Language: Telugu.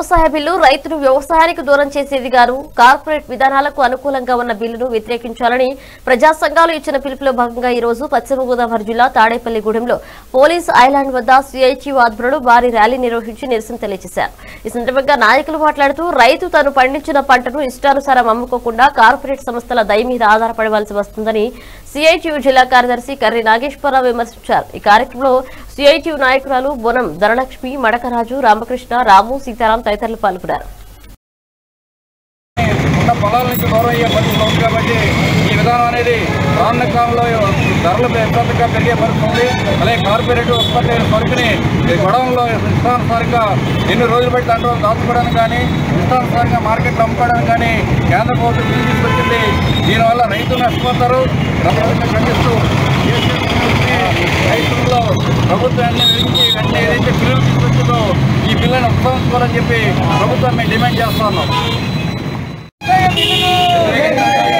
వ్యవసాయ బిల్లు రైతును వ్యవసాయానికి దూరం చేసేది గాను కార్పొరేట్ విధానాలకు అనుకూలంగా ఉన్న బిల్లును వ్యతిరేకించాలని ప్రజా సంఘాలు ఇచ్చిన పిలుపులో భాగంగా ఈ రోజు పశ్చిమ గోదావరి జిల్లా తాడేపల్లిగూడెంలో పోలీస్ ఐలాండ్ వద్ద సిఐటియు ఆధ్వర్యంలో భారీ ర్యాలీ నిర్వహించి నిరసన తెలియజేశారు ఈ సందర్భంగా నాయకులు మాట్లాడుతూ రైతు తను పండించిన పంటను ఇష్టానుసారం అమ్ముకోకుండా కార్పొరేట్ సంస్థల దయ మీద ఆధారపడవలసి వస్తుందని సిఐటియు జిల్లా కార్యదర్శి కర్రి నాగేశ్వరరావు విమర్శించారు ఈ కార్యక్రమంలో సిఐటియు నాయకురాలు బొనం ధనలక్ష్మి మడకరాజు రామకృష్ణ రాము సీతారాం తదితరులు పాల్గొన్నారు ఉన్న పొలాల నుంచి దూరం అయ్యే పరిస్థితి ఉంది కాబట్టి ఈ విధానం అనేది రానున్న కాలంలో ధరలు విపరీతంగా పెరిగే పరిస్థితి ఉంది అలాగే కార్పొరేట్ ఉత్పత్తి అయిన సరుకుని ఈ గొడవల్లో ఇష్టానుసారంగా ఎన్ని రోజులు బట్టి దాంట్లో దాచుకోవడానికి కానీ ఇష్టానుసారంగా మార్కెట్లో అమ్ముకోవడానికి కానీ కేంద్ర ప్రభుత్వం బిల్లు తీసుకొచ్చింది దీనివల్ల రైతులు నష్టపోతారు ప్రభుత్వం ఖండిస్తూ రైతుల్లో ప్రభుత్వాన్ని వెలిగించి వెంటనే ఏదైతే బిల్లులు తీసుకొచ్చిందో ఈ బిల్లును ఉపసంహరించుకోవాలని చెప్పి ప్రభుత్వాన్ని డిమాండ్ చేస్తా ఉన్నాం